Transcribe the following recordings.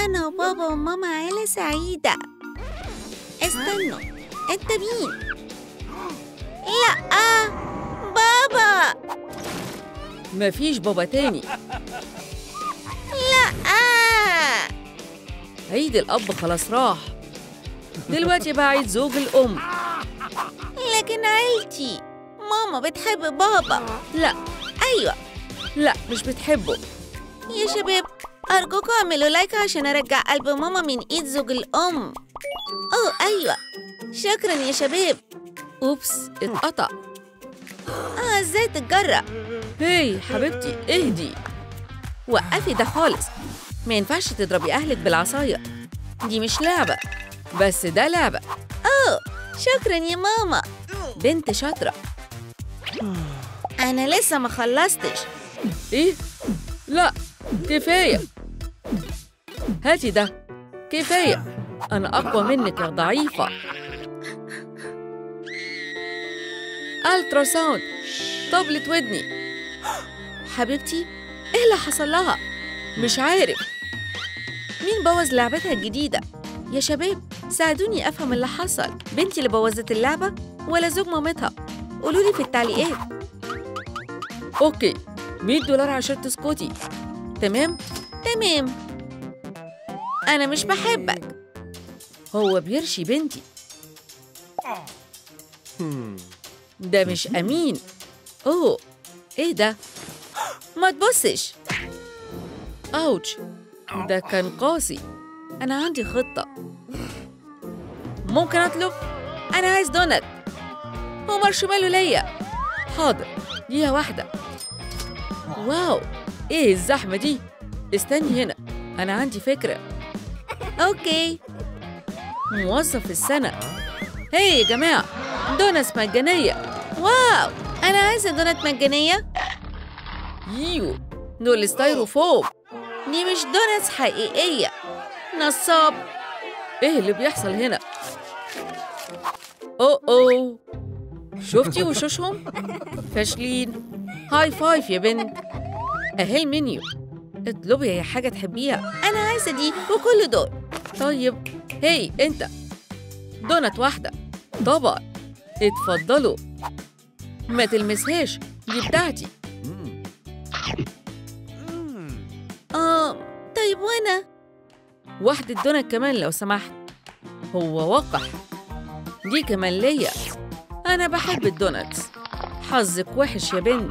أنا وبابا وماما عيلة سعيدة استنوا أنت مين؟ لأ بابا مفيش بابا تاني لأ عيد الأب خلاص راح دلوقتي بقى عيد زوج الأم لكن عيلتي ماما بتحب بابا لا أيوة لا مش بتحبه يا شباب أرجوكم اعملوا لايك عشان أرجع قلب ماما من إيد زوج الأم أوه أيوة شكرا يا شباب أوبس اتقطع آه إزاي تتجرأ هي حبيبتي اهدي وقفي ده خالص ما ينفعش تضربي أهلك بالعصاية دي مش لعبة بس ده لعبة أوه شكرا يا ماما بنت شاطرة أنا لسه ما خلصتش إيه؟ لا كفاية هاتي ده كفاية أنا أقوى منك يا ضعيفة ألترا ساوند طبلة ودني حبيبتي إيه اللي حصل لها؟ مش عارف مين بوظ لعبتها الجديدة؟ يا شباب ساعدوني أفهم اللي حصل بنتي اللي بوظت اللعبة ولا زوج مامتها قولولي في التعليقات أوكي 100 دولار عشان تسكتي تمام؟ تمام أنا مش بحبك هو بيرشي بنتي ده مش أمين أوه إيه ده؟ ما تبصش أوتش ده كان قاسي أنا عندي خطة ممكن أطلب؟ أنا عايز دونت ومارشميلو ليا حاضر دقيقة واحدة واو إيه الزحمة دي؟ استني هنا أنا عندي فكرة أوكي موظف السنة هي يا جماعة دونس مجانية واو أنا عايزة دونت مجانية يو دول ستايروفوم دي مش دونتس حقيقية نصاب ايه اللي بيحصل هنا اوه اوه شفتي وشوشهم فاشلين هاي فايف يا بنت اهي المنيو اطلبي اي حاجة تحبيها أنا عايزة دي وكل دول طيب هي انت دونت واحدة طبعا اتفضلوا ما تلمسهاش دي بتاعتي آه طيب وأنا واحدة دونت كمان لو سمحت هو وقح دي كمان ليا أنا بحب الدونتس حظك وحش يا بنت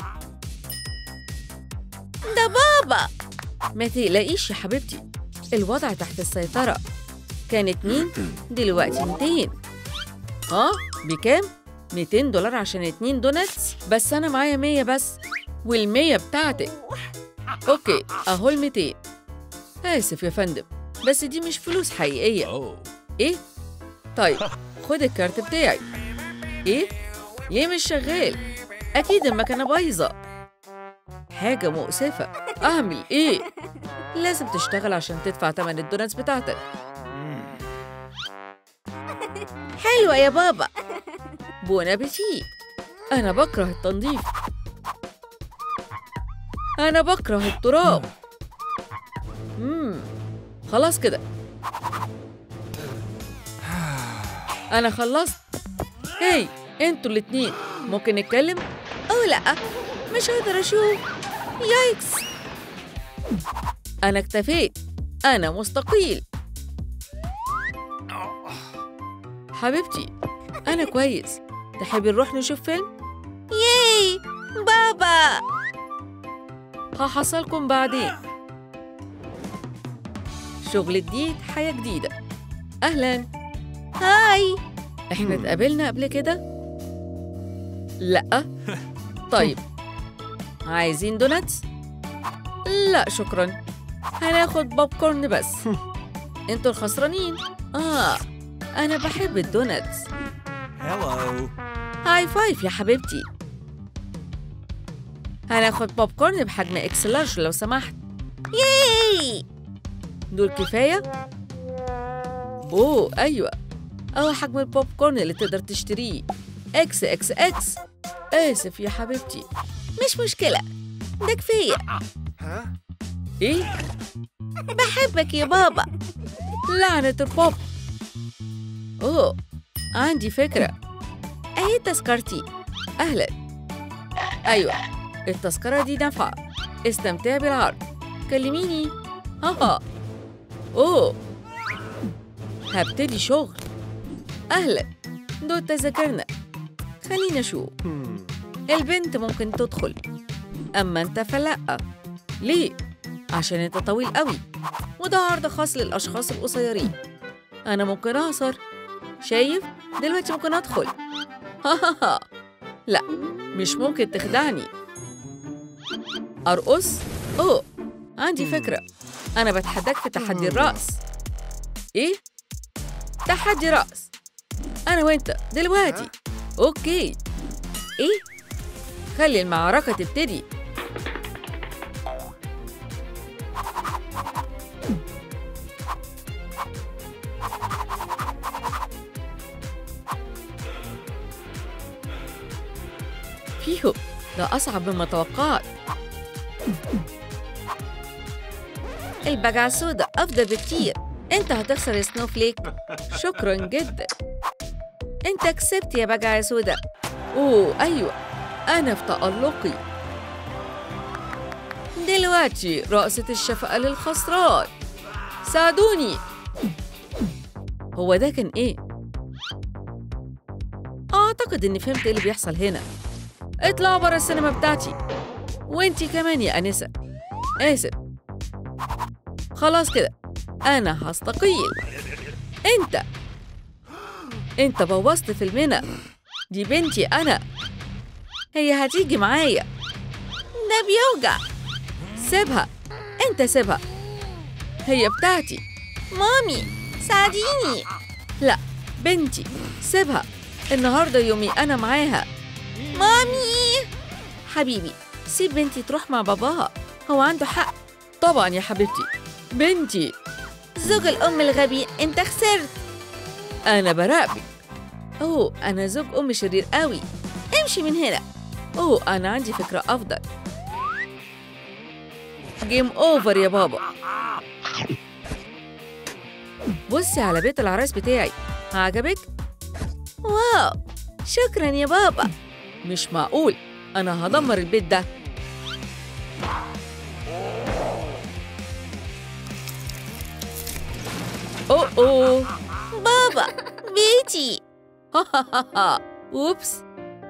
ده بابا ما تقلقيش يا حبيبتي الوضع تحت السيطرة كان اتنين دلوقتي 200 ها بكام؟ 200 دولار عشان اتنين دونتس بس أنا معايا 100 بس والمية بتاعتك أوكي أهو ال 200 آسف يا فندم بس دي مش فلوس حقيقية إيه؟ طيب خد الكارت بتاعي إيه؟ ليه مش شغال؟ أكيد المكنة بايظة حاجة مؤسفة أعمل إيه؟ لازم تشتغل عشان تدفع تمن الدونتس بتاعتك حلوة يا بابا بون أبيتي أنا بكره التنظيف أنا بكره التراب مم. خلاص كده أنا خلصت هاي انتوا الاتنين ممكن نتكلم؟ أو لأ مش هقدر أشوف يايكس أنا اكتفيت أنا مستقيل حبيبتي أنا كويس تحبي نروح نشوف فيلم؟ ياي بابا هحصلكم بعدين شغل جديد حياة جديدة أهلا هاي إحنا اتقابلنا قبل كده؟ لأ طيب عايزين دوناتس؟ لا شكرا هناخد بوب كورن بس انتوا الخسرانين آه أنا بحب الدوناتس Hello. هاي فايف يا حبيبتي هناخد بوب كورن بحجم اكس لارج لو سمحت ياي دول كفاية؟ أوه أيوة أهو حجم البوب كورن اللي تقدر تشتريه إكس إكس إكس آسف يا حبيبتي مش مشكلة ده كفاية Huh? إيه؟ بحبك يا بابا لعنة البوب أوه عندي فكرة أهي تذكرتي أهلا أيوة التذكرة دي نافعة استمتع بالعرض كلميني هاها أوه هبتدي شغل أهلا دول تذاكرنا خلينا نشوف البنت ممكن تدخل أما أنت فلأ ليه؟ عشان أنت طويل قوي وده عرض خاص للأشخاص القصيرين أنا ممكن أقصر شايف؟ دلوقتي ممكن أدخل ها ها ها لا مش ممكن تخدعني أرقص؟ أوه عندي فكرة أنا بتحداك في تحدي الرقص إيه؟ تحدي رقص أنا وأنت دلوقتي أوكي إيه؟ خلي المعركة تبتدي فيهو ده أصعب مما توقعت البقعة السوداء أفضل بكتير أنت هتخسر يا سنوفليك شكرا جدا أنت كسبت يا بقعة سوداء أوه أيوة أنا في تألقي دلوقتي رقصة الشفقة للخسران ساعدوني هو ده كان إيه؟ أعتقد إني فهمت إيه اللي بيحصل هنا اطلعوا برا السينما بتاعتي وانتي كمان يا أنسة آسف خلاص كده أنا هستقيل أنت أنت بوظت فيلمنا دي بنتي أنا هي هتيجي معايا ده بيوجع سيبها أنت سيبها هي بتاعتي مامي ساعديني لا بنتي سيبها النهاردة يومي أنا معاها مامي حبيبي سيب بنتي تروح مع باباها هو عنده حق طبعا يا حبيبتي بنتي زوج الأم الغبي أنت خسرت أنا براقبك أوه أنا زوج أم شرير قوي امشي من هنا أوه أنا عندي فكرة أفضل جيم أوفر يا بابا بصي على بيت العرايس بتاعي عجبك؟ واو شكرا يا بابا مش معقول أنا هدمر البيت ده أوه أوه بابا بيتي أوبس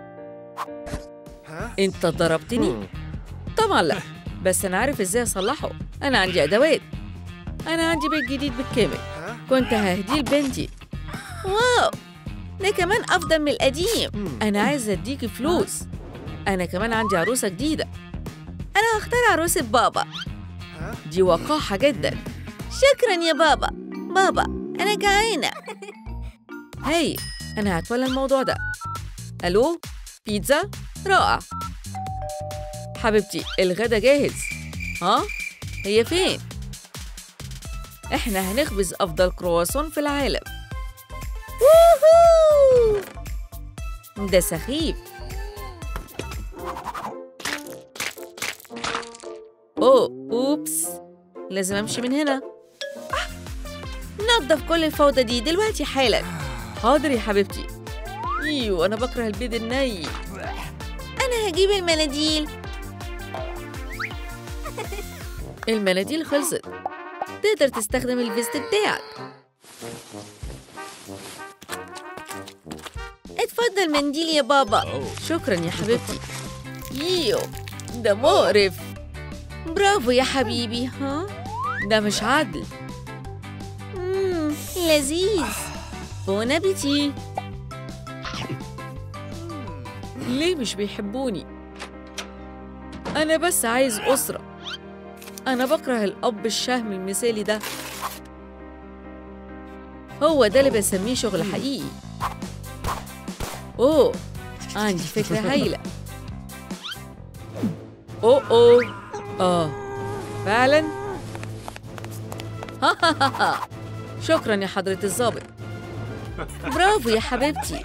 أنت ضربتني؟ طبعا لا بس أنا عارف إزاي أصلحه أنا عندي أدوات أنا عندي بيت جديد بالكامل كنت ههديه لبنتي واو ده كمان أفضل من القديم أنا عايزة أديكي فلوس أنا كمان عندي عروسة جديدة أنا هختار عروسة بابا دي وقاحة جدا شكرا يا بابا بابا أنا جعانة هاي أنا هتولى الموضوع ده ألو بيتزا رائع حبيبتي الغدا جاهز ها هي فين احنا هنخبز افضل كرواسون في العالم ووهو ده سخيف اوه اوبس لازم امشي من هنا نظف كل الفوضى دي دلوقتي حالا حاضر يا حبيبتي ايوه انا بكره البيض الني أنا هجيب المناديل المناديل خلصت تقدر تستخدم الفيست بتاعك اتفضل منديل يا بابا شكرا يا حبيبتي يو ده مقرف برافو يا حبيبي ها ده مش عدل مم. لذيذ بون ابيتي ليه مش بيحبوني انا بس عايز اسره انا بكره الاب الشهم المثالي ده هو ده اللي بسميه شغل حقيقي اوه عندي فكره هايله اوه اوه اه فعلا ها ها ها ها شكرا يا حضره الضابط برافو يا حبيبتي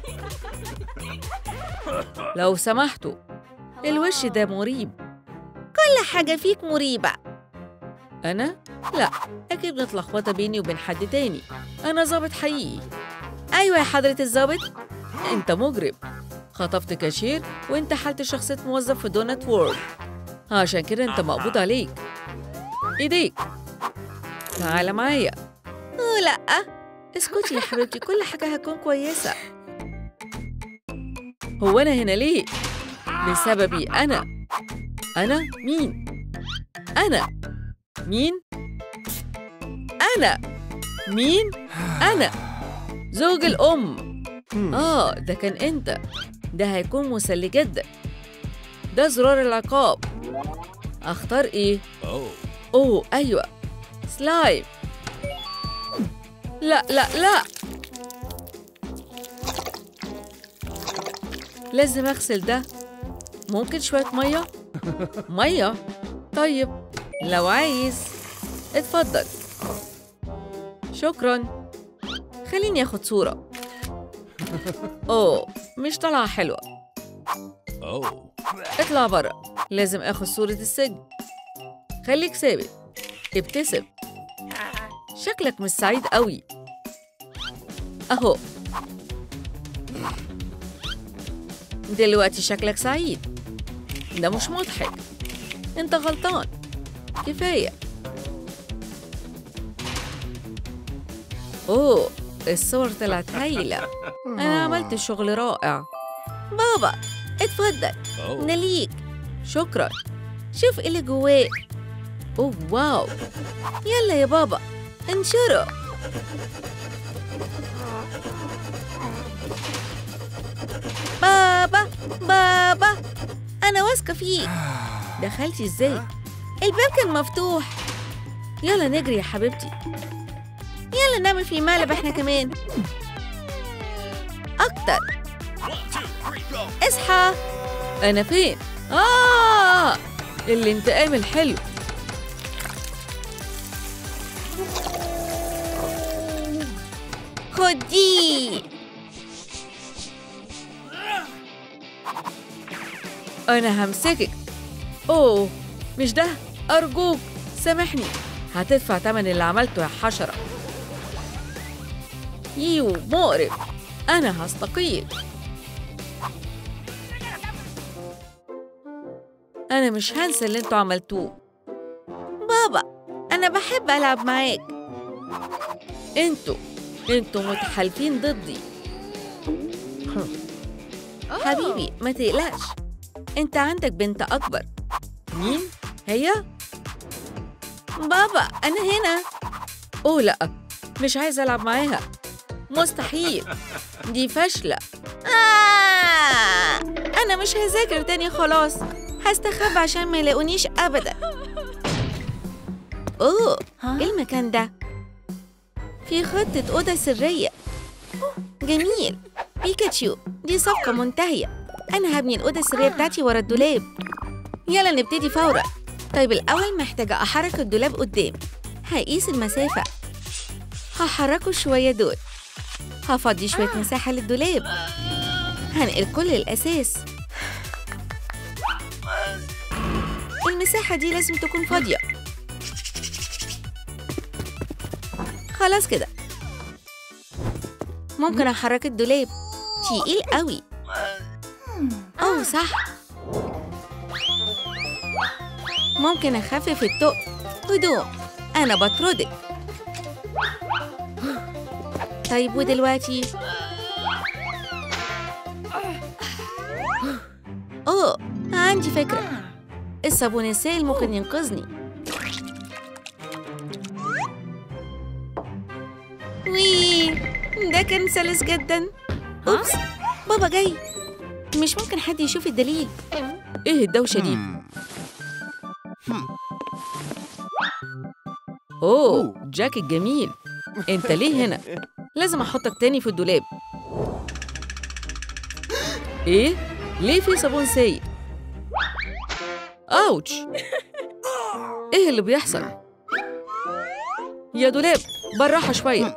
لو سمحتوا الوش ده مريب كل حاجة فيك مريبة أنا؟ لا أكيد متلخبطة بيني وبين حد تاني أنا ظابط حقيقي أيوة يا حضرة الظابط أنت مجرم خطفت كاشير وأنت حالت شخصية موظف في دونات وورد عشان كده أنت مقبوض عليك إيديك تعال معايا أوه لأ اسكتي يا حبيبتي كل حاجة هتكون كويسة هو أنا هنا ليه؟ بسببي أنا أنا مين؟ أنا مين؟ أنا مين؟ أنا زوج الأم آه ده كان أنت ده هيكون مسلي جدا ده زرار العقاب أختار إيه؟ Oh. أوه أيوة سلايم لا لا لا لازم أغسل ده ممكن شوية مية؟ مية؟ طيب لو عايز اتفضل شكرا خليني اخد صورة اوه مش طالعة حلوة Oh. اطلع برا لازم اخد صورة السجن خليك ثابت ابتسم شكلك مش سعيد قوي اهو دلوقتي شكلك سعيد ده مش مضحك انت غلطان كفاية اوه الصور طلعت هايلة انا عملت شغل رائع بابا اتفضل Oh. ده ليك شكرا شوف إيه اللي جواه اوه واو يلا يا بابا انشره بابا بابا أنا واثقة فيك دخلتي ازاي الباب كان مفتوح يلا نجري يا حبيبتي يلا نعمل في مقلب احنا كمان أكتر اصحى انا فين اه الانتقام الحلو خد دي انا همسكك اوه مش ده ارجوك سامحني هتدفع تمن اللي عملته يا حشرة يو مقرف انا هستقيل انا مش هنسى اللي انتوا عملتوه بابا أنا بحب ألعب معاك انتوا انتوا متحالفين ضدي حبيبي ما تقلقش انت عندك بنت اكبر مين هي بابا انا هنا اوه لا مش عايزه العب معاها مستحيل دي فاشله آه! انا مش هذاكر تاني خلاص هستخبى عشان ما يلاقونيش ابدا اوه ايه المكان ده في خطة أوضة سرية جميل بيكاتشو دي صفقة منتهية أنا هبني الأوضة السرية بتاعتي ورا الدولاب يلا نبتدي فورا طيب الأول محتاجة أحرك الدولاب قدام هقيس المسافة هحركه شوية دول هفضي شوية مساحة للدولاب هنقل كل الأساس المساحة دي لازم تكون فاضية خلاص كده ممكن أحرك الدولاب تقيل قوي أوه صح ممكن أخفف التقل هدوء أنا بطردك طيب ودلوقتي أوه عندي فكرة الصابون السائل ممكن ينقذني وي ده كان سلس جدا أوبس بابا جاي مش ممكن حد يشوف الدليل ايه الدوشه دي اوه جاك الجميل انت ليه هنا لازم احطك تاني في الدولاب ايه ليه في صابون سايل اوتش ايه اللي بيحصل يا دولاب بالراحه شويه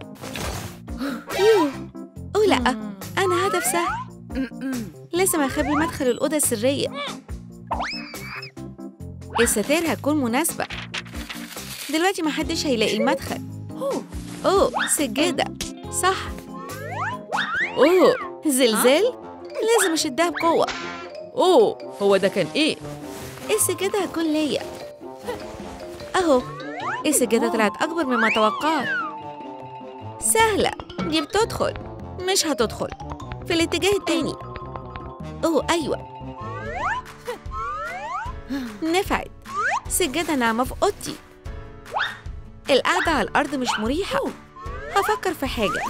يو أوه لأ أنا هدف سهل لازم أخبي مدخل الأوضة السرية الستائر هتكون مناسبة دلوقتي محدش هيلاقي المدخل أوه سجادة صح أوه زلزال لازم أشدها بقوة أوه هو ده كان إيه؟ السجادة هتكون ليا أهو السجادة طلعت أكبر مما توقعت سهلة دي بتدخل مش هتدخل في الاتجاه التاني أوه أيوة نفعت سجادة ناعمة في أوضتي القعدة على الأرض مش مريحة هفكر في حاجة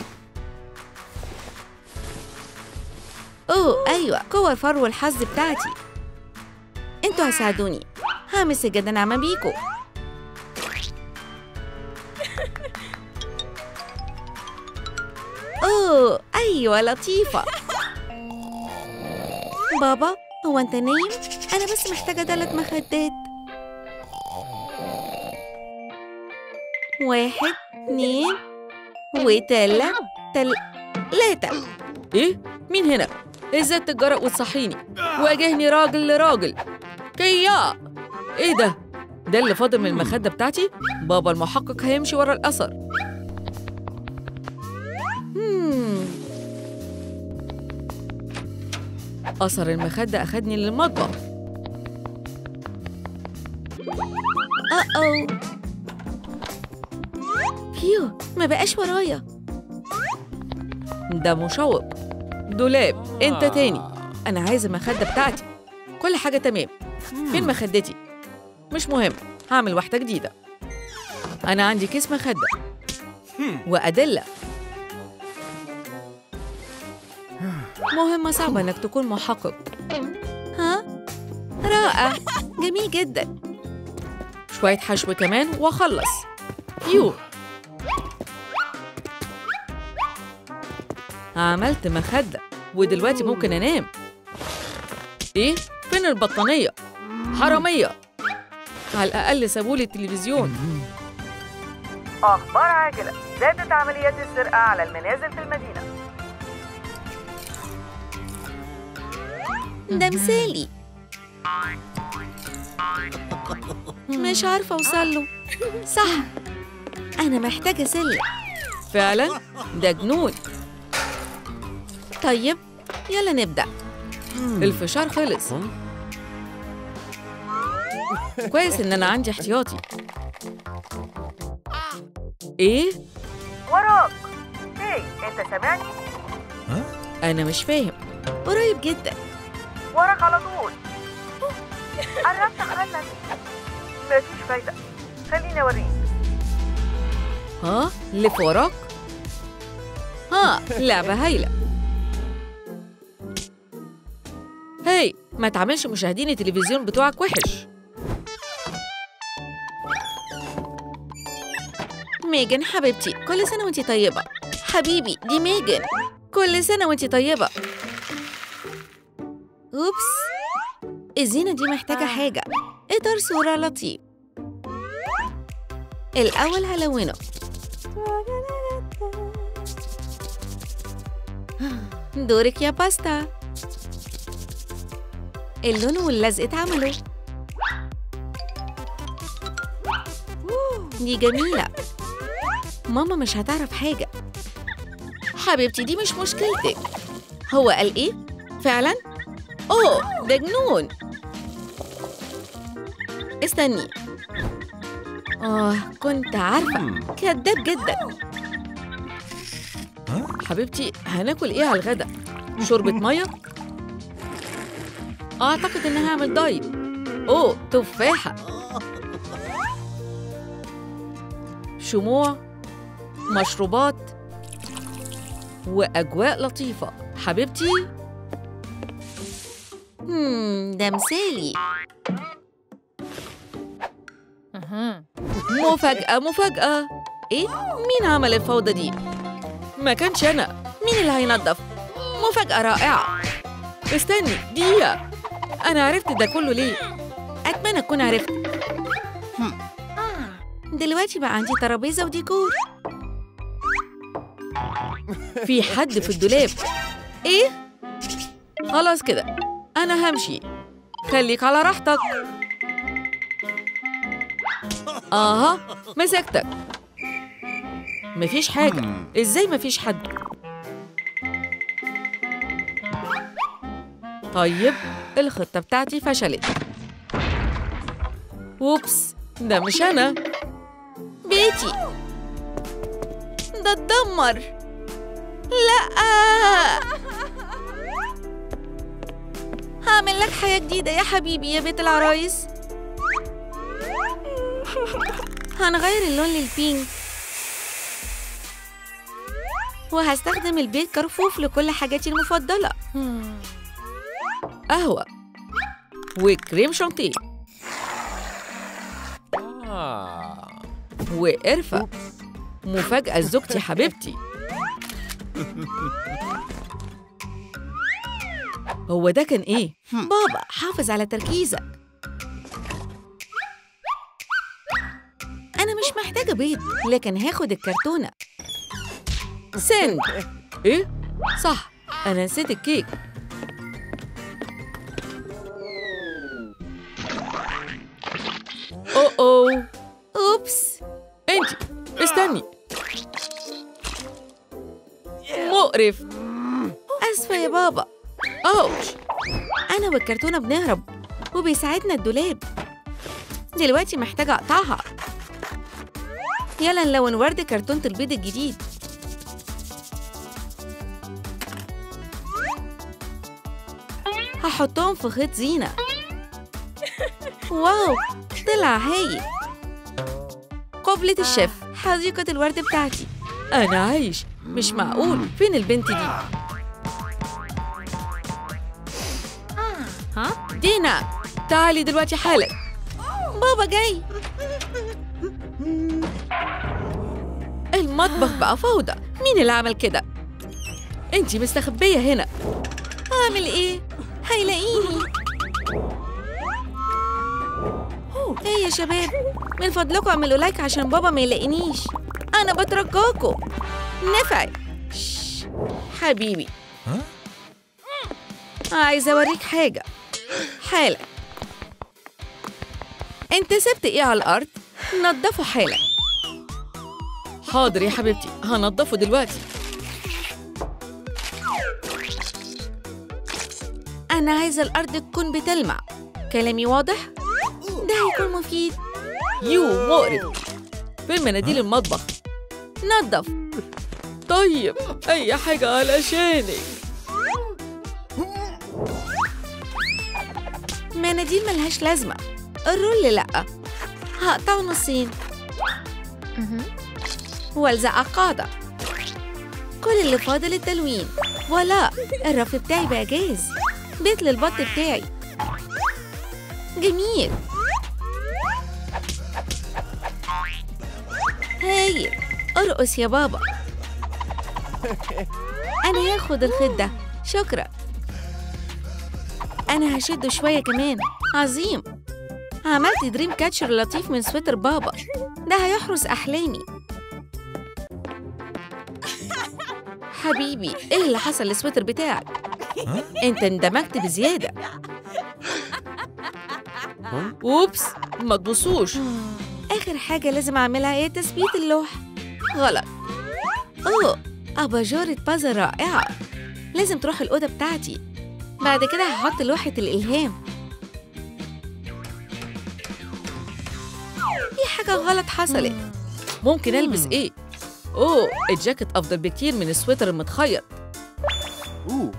أوه أيوة كور فرو الحظ بتاعتي انتوا هساعدوني هعمل سجادة ناعمة بيكو أوه أيوة لطيفة بابا هو أنت نايم؟ أنا بس محتاجة ثلاث مخدات واحد اتنين وتلاتة تلاتة إيه؟ مين هنا؟ إزاي تتجرأ وتصحيني؟ واجهني راجل لراجل كيا إيه ده؟ ده اللي فاضل من المخدة بتاعتي؟ بابا المحقق هيمشي ورا الأثر مم. أثر المخدة أخدني للمطبخ أه فيو ما بقاش ورايا ده مشوق دولاب انت تاني انا عايز المخده بتاعتي كل حاجه تمام فين مخدتي مش مهم هعمل واحده جديده انا عندي كيس مخده وادله مهمة صعبة إنك تكون محقق ها؟ رائع جميل جدا شويه حشو كمان واخلص يو عملت مخده ودلوقتي ممكن انام ايه فين البطانيه حراميه على الاقل سابولي التلفزيون أخبار عاجلة زادت عمليات السرقة على المنازل في المدينة ده مثالي مش عارفة أوصله صح أنا محتاجة سلة فعلا ده جنون طيب يلا نبدأ الفشار خلص كويس ان انا عندي احتياطي ايه وراك هي أنت سامعني؟ انا مش فاهم قريب جدا وراك على طول قربت أخلك مفيش فايدة خليني أوريك ها لف وراك ها لعبة هايلة هاي ما تعملش مشاهدين التلفزيون بتوعك وحش ميجن حبيبتي كل سنة وانتي طيبة حبيبي دي ميجن كل سنة وانتي طيبة أوبس الزينة دي محتاجة حاجة إطار صورة لطيف الأول هلونه دورك يا باستا اللون واللزق اتعملوا دي جميلة ماما مش هتعرف حاجة حبيبتي دي مش مشكلتك هو قال إيه؟ فعلا؟ أوه ده جنون استني آه كنت عارفة كذاب جدا حبيبتي هناكل ايه على الغدا شوربة مية اعتقد اني هعمل دايت اوه تفاحة شموع مشروبات واجواء لطيفة حبيبتي مم ده مثالي مفاجأة مفاجأة إيه؟ مين عمل الفوضى دي؟ ما كانش أنا مين اللي هينظف؟ مفاجأة رائعة استني دقيقة أنا عرفت ده كله ليه أتمنى تكون عرفت دلوقتي بقى عندي ترابيزة وديكور في حد في الدولاب إيه؟ خلاص كده أنا همشي خليك على راحتك اها مسكتك مفيش حاجة ازاي مفيش حد طيب الخطة بتاعتي فشلت ووبس ده مش أنا بيتي ده اتدمر لا هعمل لك حياة جديدة يا حبيبي يا بيت العرايس هنغير اللون للبينك وهستخدم البيت كرفوف لكل حاجاتي المفضلة قهوة وكريم شانتيه Ah. وقرفة مفاجأة لزوجتي حبيبتي هو ده كان ايه؟ بابا حافظ على تركيزك أنا مش محتاجة بيض لكن هاخد الكرتونة سند ايه؟ صح انا نسيت الكيك اوه اوه أوبس انتي استني مقرف أسفة يا بابا اوش أنا والكرتونة بنهرب وبيساعدنا الدولاب دلوقتي محتاجة أقطعها يلا نلون ورد كرتونة البيض الجديد هحطهم في خيط زينة واو طلع هايل قبلة الشيف حديقة الورد بتاعتي انا عايش مش معقول فين البنت دي ها؟ دينا تعالي دلوقتي حالا بابا جاي المطبخ بقى فوضى مين اللي عمل كده انتي مستخبية هنا أعمل إيه؟ هيلاقيني إيه يا شباب من فضلكم اعملوا لايك عشان بابا ما يلاقينيش أنا بترجاكم نفعي شش، حبيبي عايزة أوريك حاجة حالا انت سبت ايه على الارض نضفه حالا حاضر يا حبيبتي هنضفه دلوقتي أنا عايزة الأرض تكون بتلمع كلامي واضح؟ ده هيكون مفيد يو مقرف فين مناديل المطبخ نظف طيب اي حاجة علشانك مناديل ملهاش لازمة الرول لأ هقطعه نصين والزق قاعدة كل اللي فاضل التلوين ولا الرف بتاعي بقى جاهز بيت للبط بتاعي جميل هايل ارقص يا بابا أنا هاخد الخيط ده شكرا أنا هشده شوية كمان عظيم عملت دريم كاتشر لطيف من سويتر بابا ده هيحرس أحلامي حبيبي إيه اللي حصل للسويتر بتاعك؟ أنت اندمجت بزيادة اوبس ما تبصوش آخر حاجة لازم أعملها هي تثبيت اللوح غلط أوه أباجورة بازا رائعة لازم تروح الأوضة بتاعتي بعد كده هحط لوحة الإلهام في حاجة غلط حصلت ممكن البس ايه اوه الجاكيت افضل بكتير من السويتر المتخيط Ooh.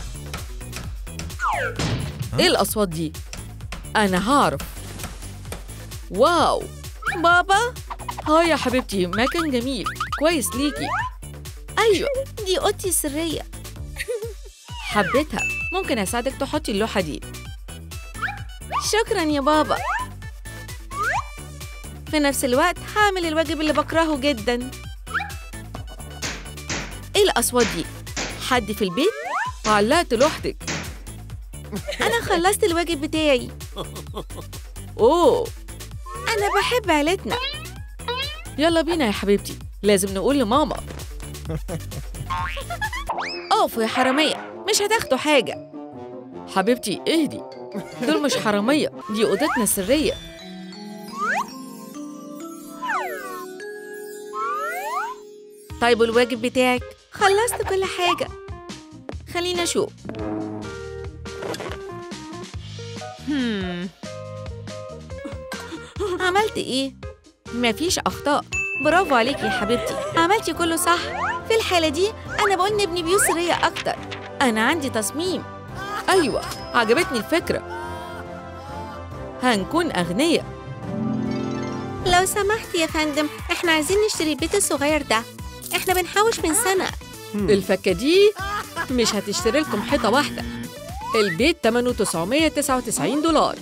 ايه الاصوات دي انا هعرف واو بابا هاي يا حبيبتي مكان جميل كويس ليكي أيوة دي أوضتي السرية حبيتها ممكن اساعدك تحطي اللوحه دي شكرا يا بابا في نفس الوقت هعمل الواجب اللي بكرهه جدا ايه الاصوات دي حد في البيت علقت لوحتك أنا خلصت الواجب بتاعي اوه أنا بحب عيلتنا يلا بينا يا حبيبتي لازم نقول لماما أوف يا حرامية مش هتاخدوا حاجة حبيبتي اهدي دول مش حراميه دي اوضتنا السريه طيب والواجب بتاعك خلصت كل حاجة خلينا نشوف هم عملت ايه؟ مفيش أخطاء برافو عليكي يا حبيبتي عملتي كله صح في الحالة دي أنا بقول نبني بيوت سرية أكتر أنا عندي تصميم أيوة عجبتني الفكرة هنكون أغنياء لو سمحت يا فندم احنا عايزين نشتري البيت الصغير ده احنا بنحوش من سنة الفكة دي مش هتشتري لكم حيطة واحدة البيت تمنه 999 دولار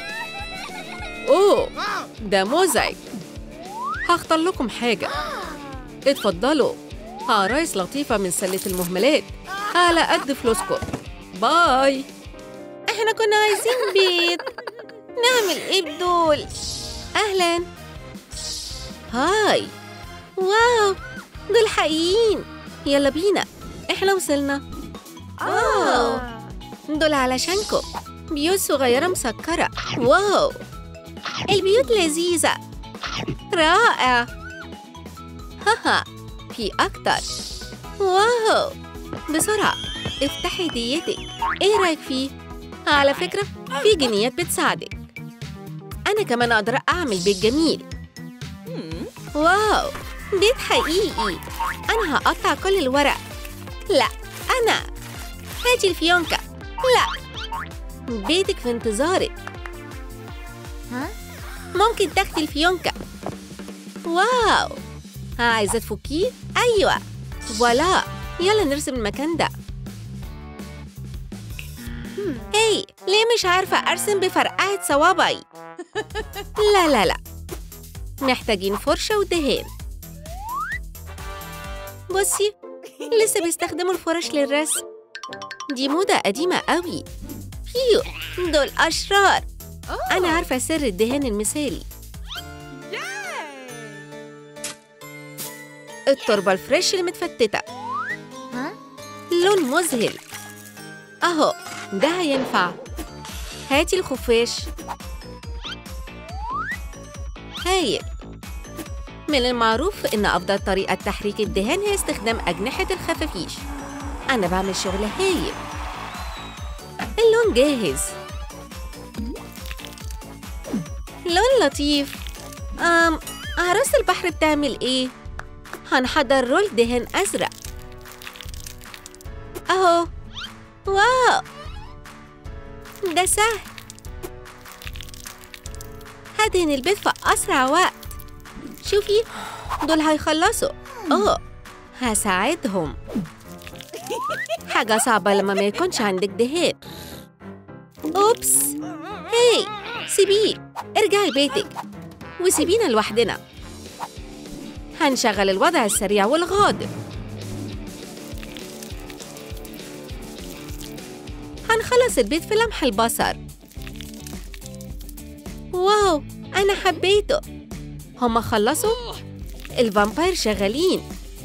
أوه ده مزعج هختار لكم حاجة اتفضلوا عرايس لطيفة من سلة المهملات على قد فلوسكم باي احنا كنا عايزين بيت نعمل ايه بدول اهلا هاي واو دول حقيقيين يلا بينا احنا وصلنا واو دول علشانكم بيوت صغيرة مسكرة واو البيوت لذيذة رائع هاها في أكتر واو بسرعة افتحي هديتك ايه رأيك فيه؟ على فكرة في جنيات بتساعدك أنا كمان أقدر أعمل بيت جميل واو بيت حقيقي أنا هقطع كل الورق لا أنا هاتي الفيونكة لا بيتك في انتظارك ممكن تاخدي الفيونكة واو عايزة تفكيه؟ أيوة فوالا يلا نرسم المكان ده هي ليه مش عارفة أرسم بفرقعة صوابعي؟ لا لا لا محتاجين فرشة ودهان بصي لسه بيستخدموا الفرش للرسم دي موضة قديمة قوي فيو دول أشرار أنا عارفة سر الدهان المثالي التربة الفريش المتفتتة لون مذهل أهو ده هينفع هاتي الخفاش هايل من المعروف إن أفضل طريقة تحريك الدهان هي استخدام أجنحة الخفافيش أنا بعمل شغل هايل اللون جاهز لون لطيف أم عروسة البحر بتعمل إيه؟ هنحضر رول دهان أزرق أهو واو ده سهل هدهن البيت في أسرع وقت شوفي دول هيخلصوا أوه هساعدهم حاجة صعبة لما ما يكونش عندك دهان أوبس هاي سيبيه ارجعي بيتك وسيبينا لوحدنا هنشغل الوضع السريع والغاضب هنخلص البيت في لمح البصر واو أنا حبيته هما خلصوا؟ الفامباير شغالين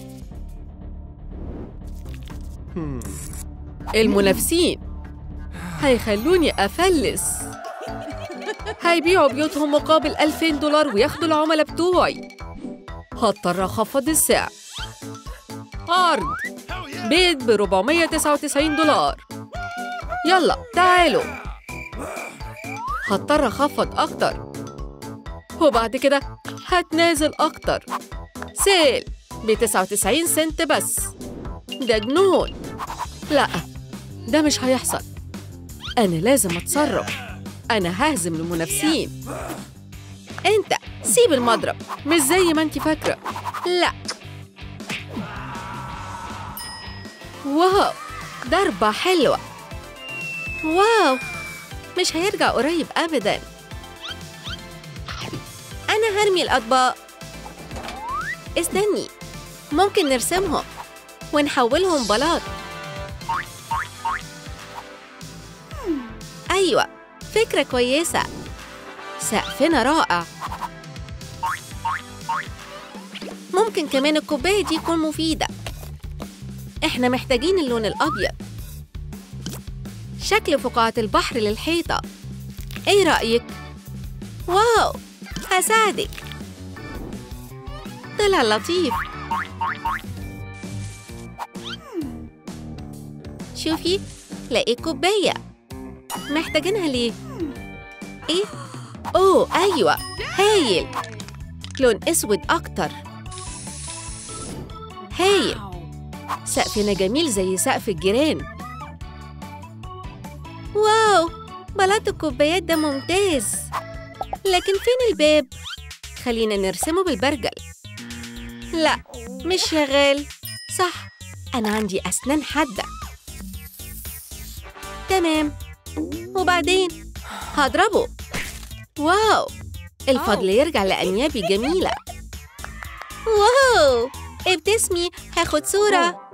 المنافسين هيخلوني أفلس هيبيعوا بيوتهم مقابل 2000 دولار وياخدوا العملاء بتوعي هضطر أخفض السعر عرض بيت ب 499 دولار يلا تعالوا هضطر أخفض أكتر وبعد كده هتنازل أكتر سيل ب 99 سنت بس ده جنون لا ده مش هيحصل أنا لازم أتصرف أنا ههزم المنافسين أنت سيب المضرب مش زي ما أنت فاكرة لا واو ضربة حلوة واو مش هيرجع قريب أبدا أنا هرمي الأطباق استني ممكن نرسمهم ونحولهم بلاط أيوة فكرة كويسة سقفنا رائع ممكن كمان الكوباية دي تكون مفيدة إحنا محتاجين اللون الأبيض شكل فقاعة البحر للحيطة إيه رأيك؟ واو هساعدك طلع لطيف شوفي لقيت كوباية محتاجينها ليه؟ إيه؟ أوه أيوة هايل لون أسود أكتر هايل سقفنا جميل زي سقف الجيران واو بلاط الكوبايات ده ممتاز لكن فين الباب؟ خلينا نرسمه بالبرجل لا مش شغال صح أنا عندي أسنان حادة تمام وبعدين هضربه واو الفضل يرجع لأنيابي جميلة واو ابتسمي هاخد صورة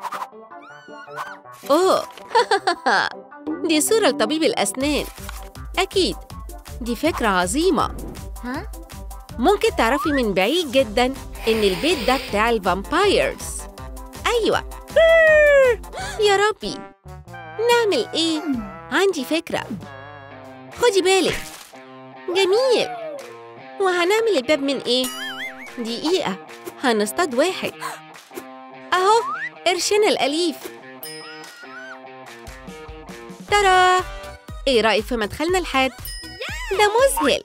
أوه دي صورة لطبيب الأسنان أكيد دي فكرة عظيمة ممكن تعرفي من بعيد جدا إن البيت ده بتاع الفامبايرز أيوة يا ربي نعمل إيه؟ عندي فكرة خدي بالك جميل وهنعمل الباب من إيه؟ دقيقة هنصطاد واحد أهو قرشنا الأليف ترى إيه رأيك في مدخلنا الحاد؟ ده مذهل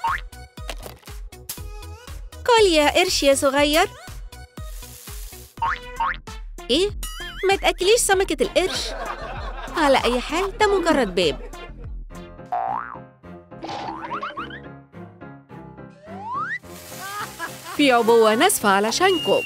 كل يا قرش يا صغير إيه؟ ما تأكليش سمكة القرش على أي حال ده مجرد باب في عبوة ناسفة علشانكم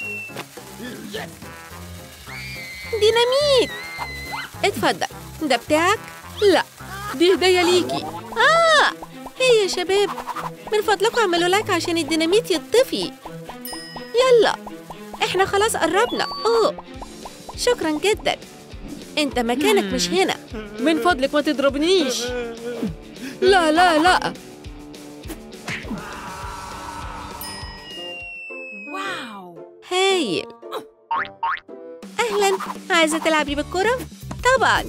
ديناميت اتفضل ده بتاعك؟ لا دي هدية ليكي آه هي يا شباب من فضلكم اعملوا لايك عشان الديناميت يطفي يلا احنا خلاص قربنا اوه شكرا جدا انت مكانك مش هنا من فضلك ما تضربنيش لا لا لا هايل اهلا عايزه تلعبي بالكره طبعا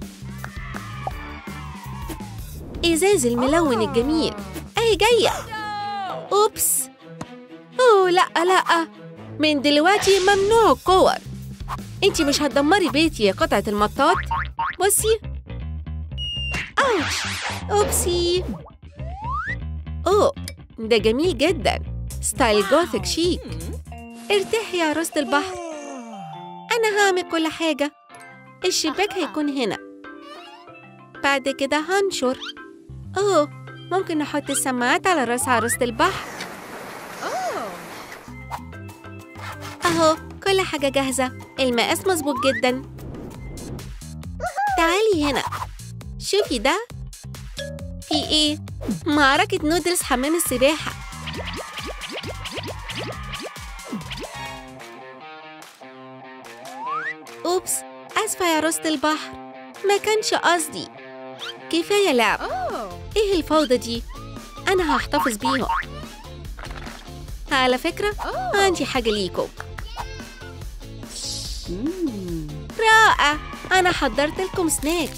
ازاز الملون الجميل اهي جايه اوبس اوه لا لا من دلوقتي ممنوع الكور انتي مش هتدمري بيتي يا قطعه المطاط بصي اوش اوبسي اوه ده جميل جدا ستايل جوثيك شيك ارتاحي يا عروسة البحر أنا هعمل كل حاجة الشباك هيكون هنا بعد كده هنشر أوه ممكن نحط السماعات على راس عروسة البحر أهو كل حاجة جاهزة المقاس مظبوط جدا تعالي هنا شوفي ده في إيه؟ معركة نودلز حمام السباحة أوبس آسفة يا عروسة البحر ما كانش قصدي كفاية لعب إيه الفوضى دي؟ أنا هحتفظ بيهم على فكرة عندي حاجة ليكم رائع أنا حضرت لكم سناكس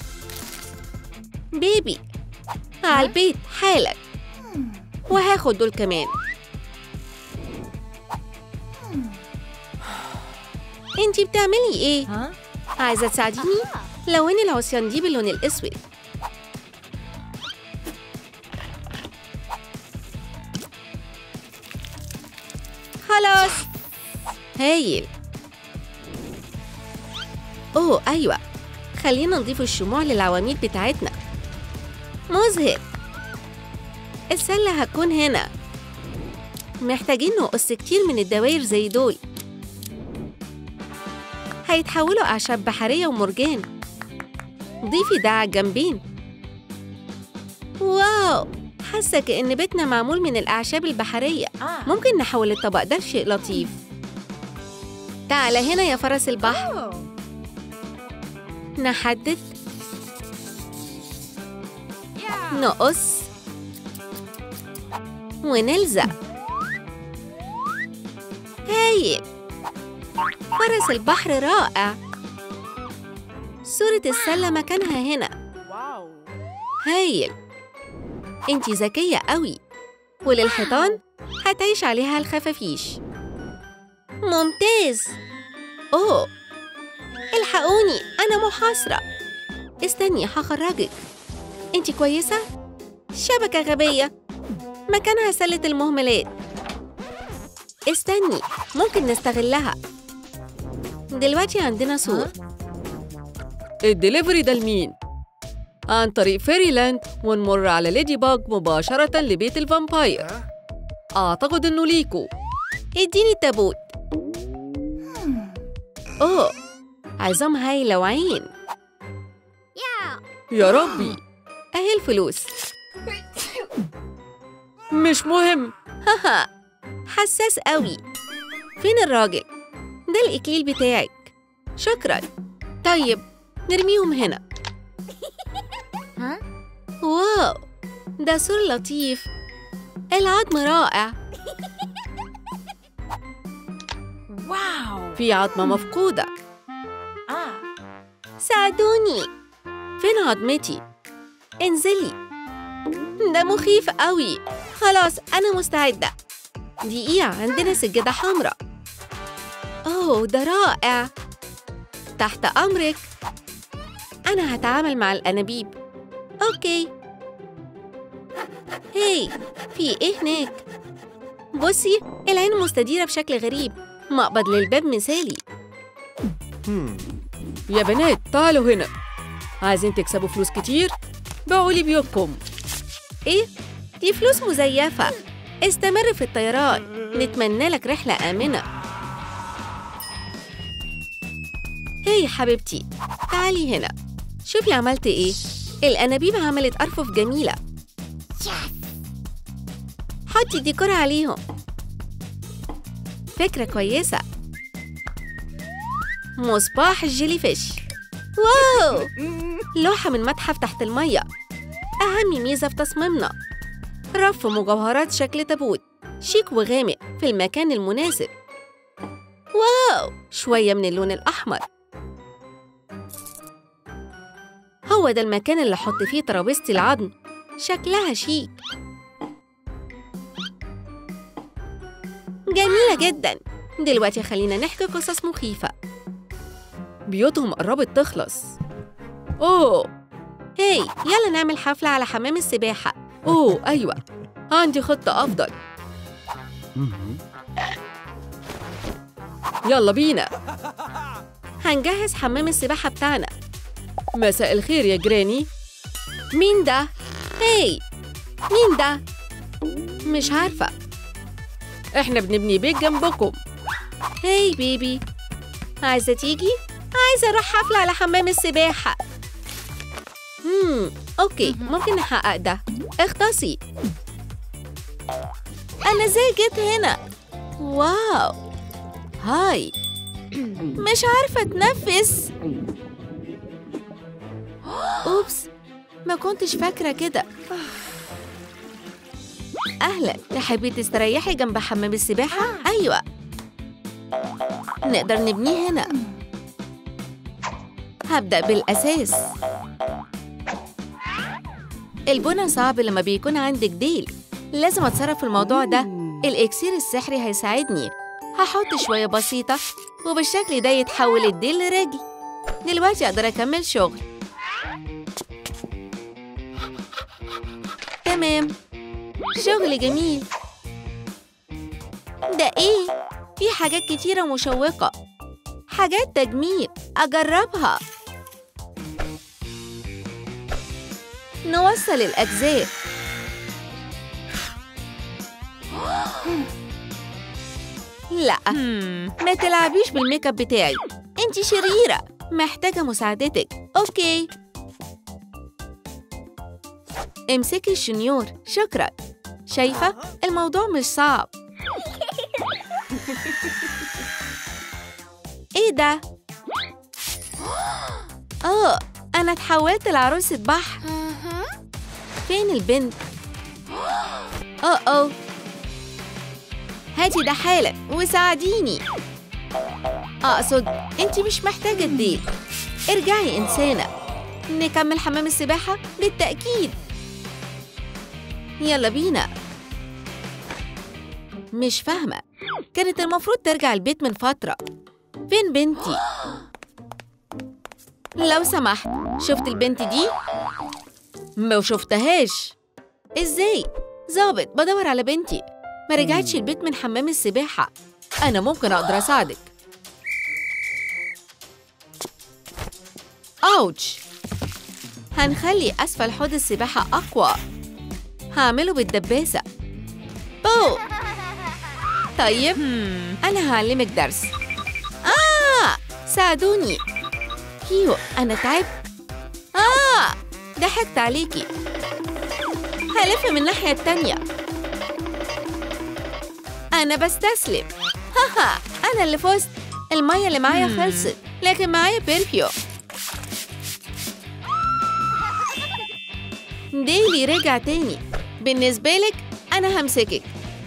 بيبي على البيت حالا وهاخد دول كمان انتي بتعملي ايه؟ عايزة تساعديني؟ لوني العصيان دي باللون الأسود خلاص هايل اوه ايوه خلينا نضيف الشموع للعواميد بتاعتنا مذهل السلة هتكون هنا محتاجين نقص كتير من الدواير زي دول هيتحولوا أعشاب بحرية ومرجان ضيفي ده على الجنبين واو حاسة كأن بيتنا معمول من الأعشاب البحرية ممكن نحول الطبق ده لشيء لطيف تعال هنا يا فرس البحر نحدد نقص ونلزق هايل فرس البحر رائع صورة السلة مكانها هنا هايل انتي ذكية قوي وللحيطان هتعيش عليها الخفافيش ممتاز اوه الحقوني أنا محاصرة استني هخرجك أنت كويسة؟ شبكة غبية مكانها سلة المهملات استني ممكن نستغلها دلوقتي عندنا سور الدليفري ده لمين؟ عن طريق فيريلاند ونمر على ليدي باج مباشرة لبيت الفامباير أعتقد إنه ليكو اديني التابوت اوه عظام هايلة وعين يا ربي اهي الفلوس مش مهم هاها حساس قوي فين الراجل ده الاكليل بتاعك شكرا طيب نرميهم هنا واو ده سور لطيف العظم رائع في عظمة مفقودة ساعدوني فين عظمتي انزلي ده مخيف قوي خلاص انا مستعده دقيقه عندنا سجاده حمراء اوه ده رائع تحت امرك انا هتعامل مع الانابيب اوكي هي في ايه هناك بصي العين مستديره بشكل غريب مقبض للباب مثالي Hmm. يا بنات تعالوا هنا عايزين تكسبوا فلوس كتير؟ باعوا لي بيوتكم ايه دي فلوس مزيفه استمر في الطيران نتمنى لك رحله امنه هي حبيبتي تعالي هنا شوفي عملت ايه الانابيب عملت ارفف جميله حطي ديكور عليهم فكره كويسه مصباح الجيلي فيش واو لوحة من متحف تحت المية أهم ميزة في تصميمنا رف مجوهرات شكل تابوت شيك وغامق في المكان المناسب واو شوية من اللون الأحمر هو ده المكان اللي أحط فيه ترابيزتي العظم شكلها شيك جميلة جدا دلوقتي خلينا نحكي قصص مخيفة بيوتهم قربت تخلص أوه هاي يلا نعمل حفلة على حمام السباحة أوه أيوة عندي خطة أفضل Mhm. يلا بينا هنجهز حمام السباحة بتاعنا مساء الخير يا جراني مين ده؟ هاي مين ده؟ مش عارفة إحنا بنبني بيت جنبكم هاي بيبي عايزة تيجي؟ عايزة أروح حفلة على حمام السباحة مم. أوكي ممكن نحقق ده اختصي أنا إزاي جيت هنا؟ واو هاي مش عارفة أتنفس أوبس ما كنتش فاكرة كده أهلا تحبي تستريحي جنب حمام السباحة؟ أيوة نقدر نبنيه هنا هبدأ بالأساس البنى صعب لما بيكون عندك ديل لازم أتصرف في الموضوع ده الإكسير السحري هيساعدني هحط شوية بسيطة وبالشكل ده يتحول الديل لرجل دلوقتي أقدر أكمل شغل تمام شغل جميل ده إيه؟ في حاجات كتيرة مشوقة حاجات تجميل أجربها نوصل الأجزاء لا ما تلعبيش بالميك اب بتاعي انت شريرة محتاجة مساعدتك اوكي امسكي الشنيور شكرا شايفة الموضوع مش صعب ايه ده اه انا اتحولت لعروسة بحر فين البنت اه اه هاتي ده حالا وساعديني اقصد انت مش محتاجة الديل ارجعي انسانة نكمل حمام السباحة بالتأكيد يلا بينا مش فاهمة كانت المفروض ترجع البيت من فترة فين بنتي؟ لو سمحت شفت البنت دي؟ ما شفتهاش ازاي؟ ظابط بدور على بنتي ما رجعتش البيت من حمام السباحة أنا ممكن أقدر أساعدك أوتش هنخلي أسفل حوض السباحة أقوى هعمله بالدباسة بو طيب أنا هعلمك درس آه ساعدوني كيو أنا تعبت آه ضحكت عليكي هلف من الناحية التانية أنا بستسلم هاها أنا اللي فزت المية اللي معايا خلصت لكن معايا بيرفيو ديلي رجع تاني بالنسبة لك أنا همسكك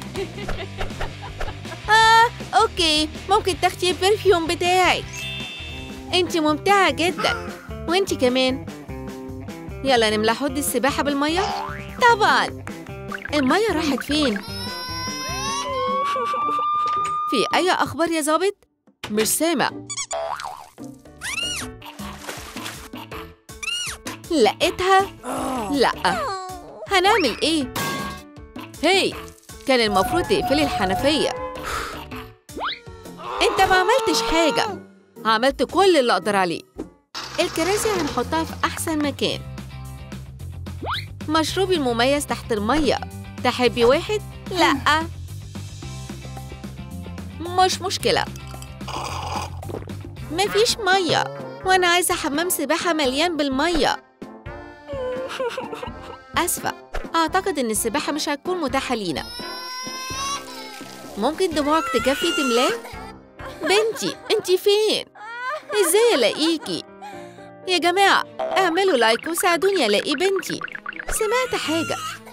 آه أوكي ممكن تاخدي البرفيوم بتاعك أنت ممتعة جدا وأنت كمان يلا نملى حوض السباحة بالمية طبعا المية راحت فين؟ في أي أخبار يا ظابط؟ مش سامع لقيتها؟ لأ هنعمل إيه؟ هي كان المفروض تقفلي الحنفية انت ما عملتش حاجة عملت كل اللي أقدر عليه الكراسي هنحطها في أحسن مكان مشروبي المميز تحت المية تحبي واحد؟ لأ مش مشكلة مفيش مية وأنا عايزة حمام سباحة مليان بالمية أسفة أعتقد إن السباحة مش هتكون متاحة لينا ممكن دموعك تكفي تملاه؟ بنتي انتي فين؟ ازاي الاقيكي؟ يا جماعة اعملوا لايك وساعدوني الاقي بنتي سمعت حاجة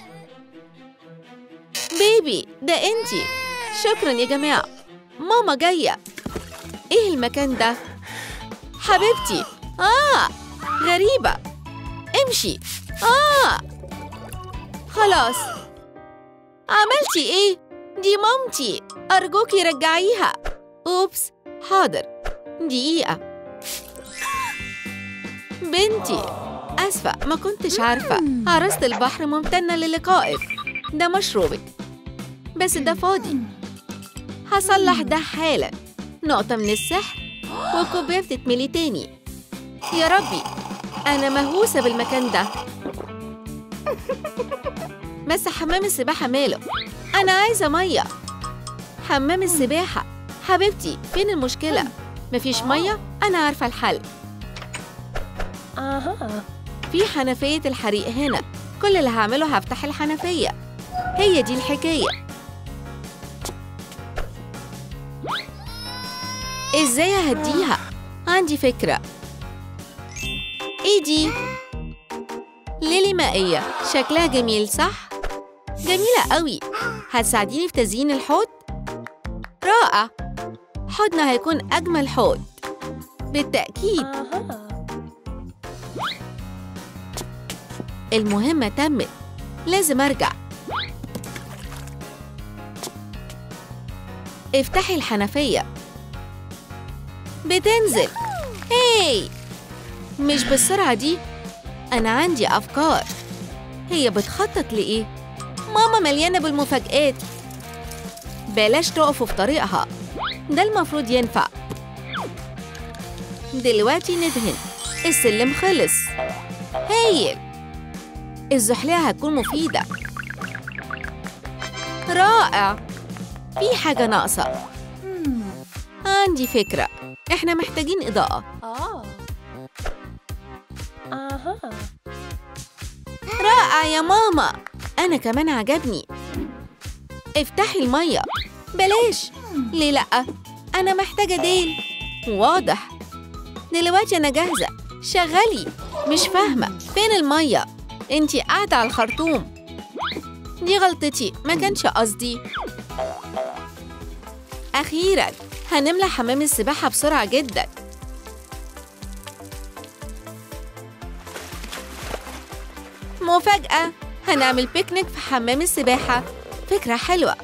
بيبي ده انتي شكرا يا جماعة ماما جاية ايه المكان ده؟ حبيبتي آه غريبة امشي آه خلاص عملتي ايه؟ دي مامتي أرجوكي رجعيها أوبس حاضر دقيقة بنتي أسفة ما كنتش عارفة عروسة البحر ممتنة للقائك ده مشروبك بس ده فاضي هصلح ده حالا نقطة من السحر والكوباية بتتملي تاني يا ربي أنا مهووسة بالمكان ده بس حمام السباحة ماله أنا عايزة مية حمام السباحة حبيبتي فين المشكلة؟ مفيش مية؟ أنا عارفة الحل في حنفية الحريق هنا كل اللي هعمله هفتح الحنفية هي دي الحكاية إزاي أهديها؟ عندي فكرة إيه دي؟ ليلي مائية شكلها جميل صح؟ جميلة قوي هتساعديني في تزيين الحوض؟ رائع حوضنا هيكون أجمل حوض بالتأكيد المهمة تمت لازم أرجع افتحي الحنفية بتنزل هاي مش بالسرعة دي أنا عندي أفكار هي بتخطط لإيه؟ ماما مليانة بالمفاجآت بلاش تقفوا في طريقها ده المفروض ينفع دلوقتي ندهن السلم خلص هايل الزحلية هتكون مفيدة رائع في حاجة ناقصة عندي فكرة احنا محتاجين إضاءة رائع يا ماما أنا كمان عجبني افتحي المية بلاش ليه لأ أنا محتاجة ديل واضح دلوقتي أنا جاهزة شغلي مش فاهمة فين المية انتي قاعدة على الخرطوم دي غلطتي ما كانش قصدي أخيرا هنملى حمام السباحة بسرعة جدا مفاجأة هنعمل بيكنيك في حمام السباحة فكرة حلوة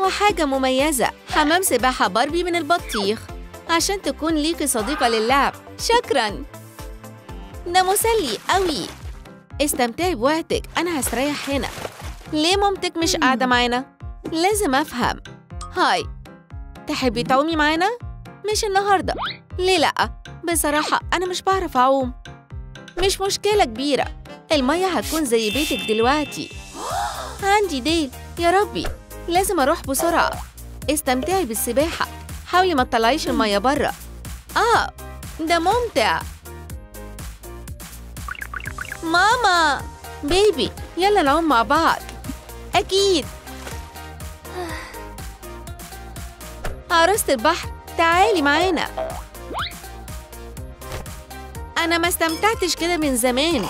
وحاجة مميزة حمام سباحة باربي من البطيخ عشان تكون ليكي صديقة للعب شكراً ده مسلي قوي استمتعي بوقتك أنا هستريح هنا ليه مامتك مش قاعدة معانا؟ لازم أفهم هاي تحبي تعومي معانا؟ مش النهاردة ليه لأ؟ بصراحة أنا مش بعرف أعوم مش مشكلة كبيرة المية هتكون زي بيتك دلوقتي عندي ديل يا ربي لازم أروح بسرعة استمتعي بالسباحة حاولي ما تطلعيش المية برا آه ده ممتع ماما بيبي يلا نعوم مع بعض أكيد عروسة البحر تعالي معانا أنا ما استمتعتش كده من زمان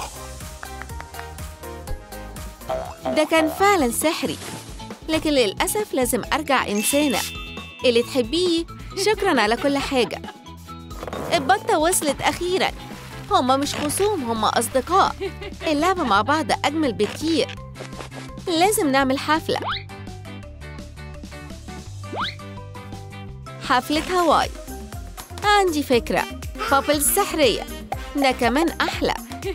ده كان فعلا سحري لكن للأسف لازم أرجع إنسانة اللي تحبيه شكرا على كل حاجة البطة وصلت أخيرا هما مش خصوم هما أصدقاء اللعبة مع بعض أجمل بكتير لازم نعمل حفلة حفلة هواي عندي فكرة بابلز سحرية ده كمان أحلى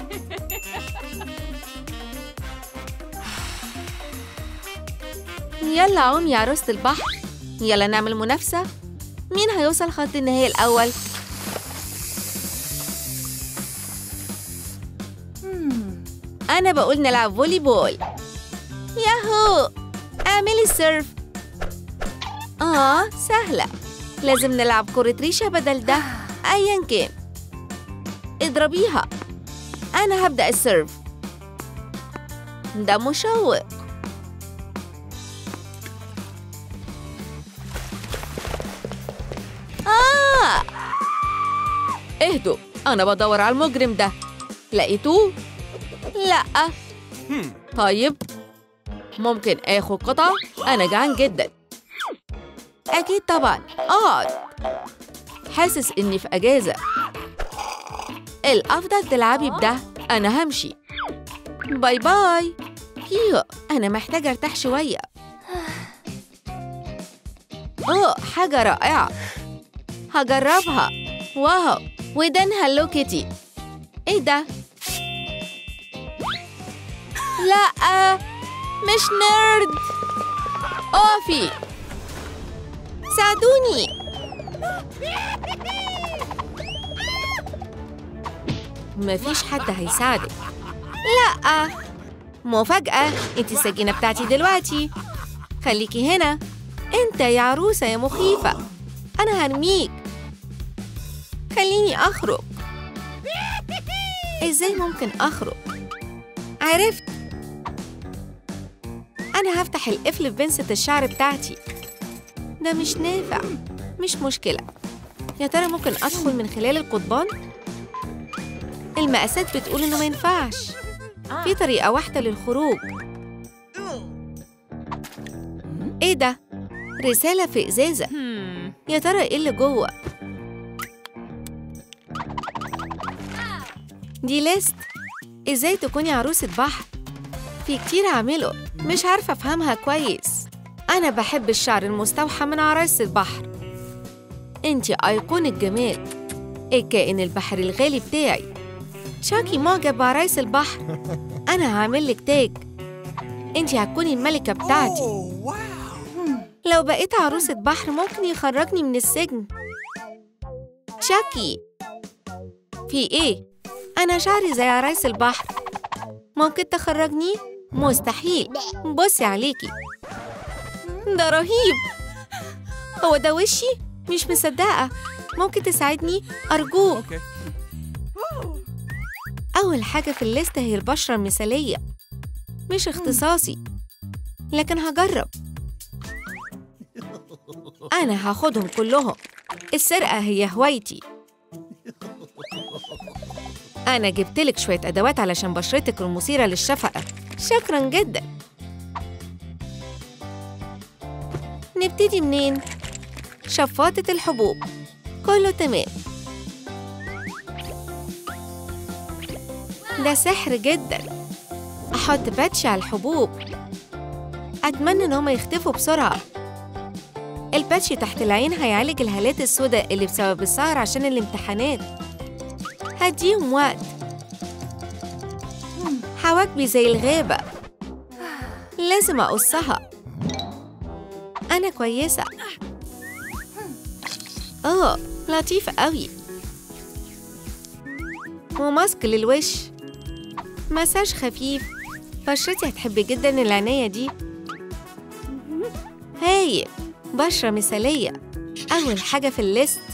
يلا عوم يا عروسة البحر يلا نعمل منافسة مين هيوصل خط النهاية الأول؟ أنا بقول نلعب فولي بول ياهو اعملي السيرف آه سهلة لازم نلعب كرة ريشة بدل ده أيا كان اضربيها أنا هبدأ السيرف ده مشوق آه اهدوا أنا بدور على المجرم ده لقيتوه؟ لأ طيب ممكن آخد قطعة؟ أنا جعان جدا أكيد طبعا اقعد حاسس إني في أجازة الأفضل تلعبي بده أنا همشي باي باي هيو أنا محتاجة أرتاح شوية أوه حاجة رائعة هجربها واو ودان هالو كيتي إيه ده؟ لأ مش نيرد أقفي ساعدوني مفيش حد هيساعدك لأ مفاجأة انت السجينة بتاعتي دلوقتي خليكي هنا انت يا عروسة يا مخيفة أنا هرميك خليني أخرج إزاي ممكن أخرج؟ عرفت أنا هفتح القفل في بنسة الشعر بتاعتي ده مش نافع مش مشكلة يا ترى ممكن أدخل من خلال القضبان؟ المقاسات بتقول إنه ما ينفعش في طريقة واحدة للخروج إيه ده؟ رسالة في إزازة يا ترى إيه اللي جوه؟ دي ليست إزاي تكوني عروسة بحر؟ في كتير أعمله مش عارفة أفهمها كويس أنا بحب الشعر المستوحى من عرايس البحر أنتي أيقونة جمال الكائن البحري الغالي بتاعي تشاكي معجب بعرايس البحر أنا هعمل لك تاج أنتي هتكوني الملكة بتاعتي لو بقيت عروسة بحر ممكن يخرجني من السجن تشاكي في إيه؟ أنا شعري زي عرايس البحر ممكن تخرجني؟ مستحيل بصي عليكي ده رهيب هو ده وشي؟ مش مصدقة ممكن تساعدني؟ أرجوك أول حاجة في الليستة هي البشرة المثالية مش اختصاصي لكن هجرب أنا هاخدهم كلهم السرقة هي هوايتي أنا جبتلك شوية أدوات علشان بشرتك المثيرة للشفقة شكرا جدا نبتدي منين؟ شفاطة الحبوب كله تمام ده سحر جدا أحط باتش على الحبوب أتمنى إن هما يختفوا بسرعة الباتشي تحت العين هيعالج الهالات السوداء اللي بسبب السهر عشان الامتحانات هديهم وقت حواجبي زي الغابة لازم أقصها أنا كويسة آه لطيفة قوي وماسك للوش مساج خفيف بشرتي هتحب جدا العناية دي هاي بشرة مثالية أول حاجة في الليست